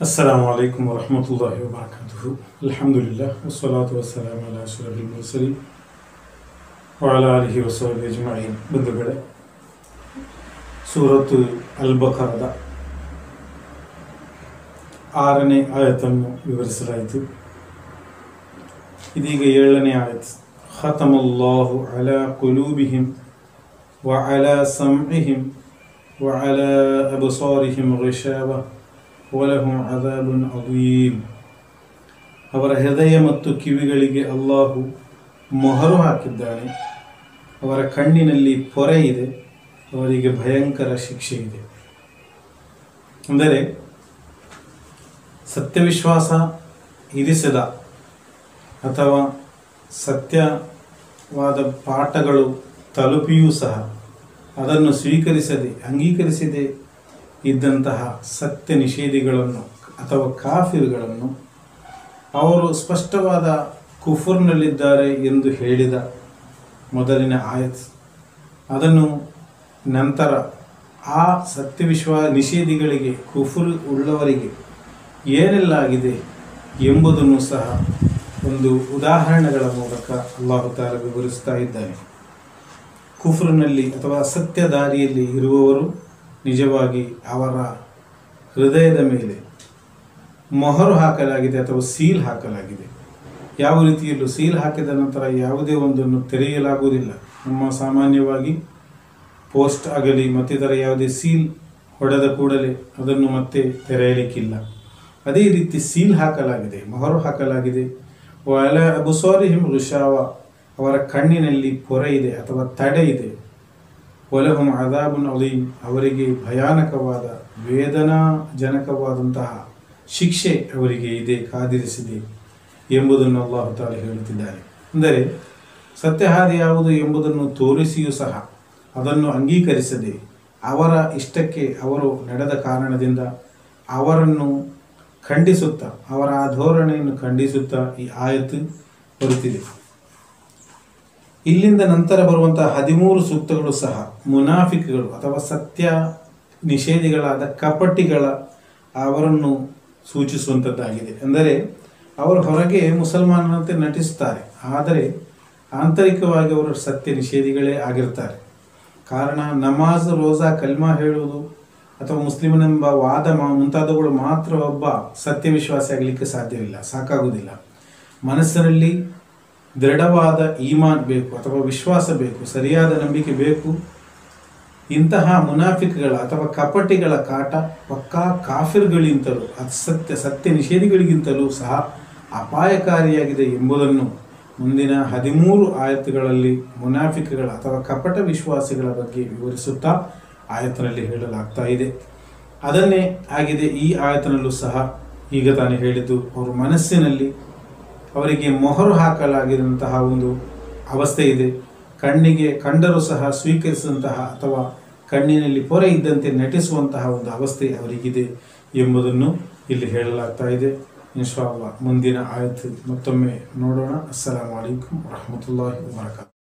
السلام عليكم ورحمة الله وبركاته الحمد لله والصلاة والسلام على أشرف المرسلين وعلى آله وصحبه أجمعين ಬಂಧುಗಳೇ ಸೂರತ್ ಅಲ್ ಬಕರದ ಆರನೇ ಆಯತನ್ನು ವಿವರಿಸಲಾಯಿತು ಇದೀಗ ಏಳನೇ ಆಯತ್ ಖತಮಲ್ಲಾಹು ಅಲಾ ಕುಲೂಬಿಹಿಂ وعلى سمعهم وعلى أبصارهم غشاوة ولهم عذاب عظيم ಅವರ ಹೃದಯ ಮತ್ತು ಕಿವಿಗಳಿಗೆ ಅಲ್ಲಾಹು ಮೊಹರು ಹಾಕಿದ್ದಾನೆ ಅವರ ಕಣ್ಣಿನಲ್ಲಿ ಪೊರೆ ಇದೆ ಅವರಿಗೆ ಭಯಂಕರ ಶಿಕ್ಷೆ ಇದೆ ಅಂದರೆ ಸತ್ಯವಿಶ್ವಾಸ ಇರಿಸಿದ ಅಥವಾ ಸತ್ಯವಾದ ಪಾಠಗಳು ತಲುಪಿಯೂ ಸಹ ಅದನ್ನು ಸ್ವೀಕರಿಸದೆ ಅಂಗೀಕರಿಸದೆ ಇದ್ದಂತಹ ಸತ್ಯ ನಿಷೇಧಿಗಳನ್ನು ಅಥವಾ ಕಾಫಿರ್ಗಳನ್ನು ಅವರು ಸ್ಪಷ್ಟವಾದ ಕುಫುರ್ನಲ್ಲಿದ್ದಾರೆ ಎಂದು ಹೇಳಿದ ಮೊದಲಿನ ಆಯತ್ ಅದನ್ನು ನಂತರ ಆ ಸತ್ಯವಿಶ್ವ ನಿಷೇಧಿಗಳಿಗೆ ಕುಫುರ್ ಉಳ್ಳವರಿಗೆ ಏನೆಲ್ಲ ಆಗಿದೆ ಎಂಬುದನ್ನು ಸಹ ಒಂದು ಉದಾಹರಣೆಗಳ ಮೂಲಕ ಅಲ್ಲಾಹು ತಾಲ ವಿವರಿಸ್ತಾ ಇದ್ದಾನೆ ಕುಫ್ರಿನಲ್ಲಿ ಅಥವಾ ಸತ್ಯ ದಾರಿಯಲ್ಲಿ ಇರುವವರು ನಿಜವಾಗಿ ಅವರ ಹೃದಯದ ಮೇಲೆ ಮೊಹರು ಹಾಕಲಾಗಿದೆ ಅಥವಾ ಸೀಲ್ ಹಾಕಲಾಗಿದೆ ಯಾವ ರೀತಿಯಲ್ಲೂ ಸೀಲ್ ಹಾಕಿದ ನಂತರ ಯಾವುದೇ ಒಂದನ್ನು ತೆರೆಯಲಾಗುವುದಿಲ್ಲ ನಮ್ಮ ಸಾಮಾನ್ಯವಾಗಿ ಪೋಸ್ಟ್ ಆಗಲಿ ಮತ್ತಿತರ ಯಾವುದೇ ಸೀಲ್ ಹೊಡೆದ ಕೂಡಲೇ ಅದನ್ನು ಮತ್ತೆ ತೆರೆಯಲಿಕ್ಕಿಲ್ಲ ಅದೇ ರೀತಿ ಸೀಲ್ ಹಾಕಲಾಗಿದೆ ಮೊಹರು ಹಾಕಲಾಗಿದೆ ಅಲ ಅಬುಸಾರಿಹಿಂ ಋಷಾವ ಅವರ ಕಣ್ಣಿನಲ್ಲಿ ಪೊರೆ ಇದೆ ಅಥವಾ ತಡೆ ಇದೆ ಒಲಹುಂ ಅದಾಬುನ್ ಅಲೀಮ್ ಅವರಿಗೆ ಭಯಾನಕವಾದ ವೇದನಾಜನಕವಾದಂತಹ ಶಿಕ್ಷೆ ಅವರಿಗೆ ಇದೆ ಕಾದಿರಿಸಿದೆ ಎಂಬುದನ್ನು ಅಲ್ಲಾಹು ತಾಲ ಹೇಳುತ್ತಿದ್ದಾರೆ ಅಂದರೆ ಸತ್ಯಹಾದಿ ಯಾವುದು ಎಂಬುದನ್ನು ತೋರಿಸಿಯೂ ಸಹ ಅದನ್ನು ಅಂಗೀಕರಿಸದೆ ಅವರ ಇಷ್ಟಕ್ಕೆ ಅವರು ನಡೆದ ಕಾರಣದಿಂದ ಅವರನ್ನು ಖಂಡಿಸುತ್ತಾ ಅವರ ಆ ಧೋರಣೆಯನ್ನು ಖಂಡಿಸುತ್ತಾ ಈ ಆಯತು ಬರುತ್ತಿದೆ ಇಲ್ಲಿಂದ ನಂತರ ಬರುವಂತಹ ಹದಿಮೂರು ಸೂಕ್ತಗಳು ಸಹ ಮುನಾಫಿಕ್ಗಳು ಅಥವಾ ಸತ್ಯ ನಿಷೇಧಿಗಳಾದ ಕಪಟಿಗಳ ಅವರನ್ನು ಸೂಚಿಸುವಂಥದ್ದಾಗಿದೆ ಅಂದರೆ ಅವರು ಹೊರಗೆ ಮುಸಲ್ಮಾನರಂತೆ ನಟಿಸುತ್ತಾರೆ ಆದರೆ ಆಂತರಿಕವಾಗಿ ಅವರು ಸತ್ಯ ನಿಷೇಧಿಗಳೇ ಆಗಿರ್ತಾರೆ ಕಾರಣ ನಮಾಜ್ ರೋಜಾ ಕಲ್ಮಾ ಹೇಳುವುದು ಅಥವಾ ಮುಸ್ಲಿಮನೆಂಬ ವಾದ ಮುಂತಾದವುಗಳು ಮಾತ್ರ ಒಬ್ಬ ಸತ್ಯ ವಿಶ್ವಾಸಿ ಆಗಲಿಕ್ಕೆ ಸಾಧ್ಯವಿಲ್ಲ ಸಾಕಾಗುವುದಿಲ್ಲ ಮನಸ್ಸಿನಲ್ಲಿ ದೃಢವಾದ ಈಮಾನ್ ಬೇಕು ಅಥವಾ ವಿಶ್ವಾಸ ಬೇಕು ಸರಿಯಾದ ನಂಬಿಕೆ ಬೇಕು ಇಂತಹ ಮುನಾಫಿಕ್ಗಳ ಅಥವಾ ಕಪಟಿಗಳ ಕಾಟ ಪಕ್ಕಾ ಕಾಫಿರ್ಗಳಿಂತಲೂ ಅಸತ್ಯ ಸತ್ಯ ನಿಷೇಧಿಗಳಿಗಿಂತಲೂ ಸಹ ಅಪಾಯಕಾರಿಯಾಗಿದೆ ಎಂಬುದನ್ನು ಮುಂದಿನ ಹದಿಮೂರು ಆಯತ್ತುಗಳಲ್ಲಿ ಮುನಾಫಿಕ್ಗಳ ಅಥವಾ ಕಪಟ ವಿಶ್ವಾಸಿಗಳ ಬಗ್ಗೆ ವಿವರಿಸುತ್ತಾ ಆಯತನಲ್ಲಿ ಹೇಳಲಾಗ್ತಾ ಇದೆ ಅದನ್ನೇ ಆಗಿದೆ ಈ ಆಯತನಲ್ಲೂ ಸಹ ಈಗ ತಾನೇ ಹೇಳಿದ್ದು ಅವರ ಮನಸ್ಸಿನಲ್ಲಿ ಅವರಿಗೆ ಮೊಹರು ಹಾಕಲಾಗಿದಂತಹ ಒಂದು ಅವಸ್ಥೆ ಇದೆ ಕಣ್ಣಿಗೆ ಕಂಡರೂ ಸಹ ಸ್ವೀಕರಿಸಿದಂತಹ ಅಥವಾ ಕಣ್ಣಿನಲ್ಲಿ ಪೊರೆ ಇದ್ದಂತೆ ನಟಿಸುವಂತಹ ಒಂದು ಅವಸ್ಥೆ ಅವರಿಗಿದೆ ಎಂಬುದನ್ನು ಇಲ್ಲಿ ಹೇಳಲಾಗ್ತಾ ಇದೆ ಇನ್ಶಾಲ್ಲ ಮುಂದಿನ ಆಯತು ಮತ್ತೊಮ್ಮೆ ನೋಡೋಣ ಅಸ್ಸಲಾಂ ವಲೈಕುಮ್ ವರಹಮತುಲ್ಲಾಹಿ ವಬರಕಾತು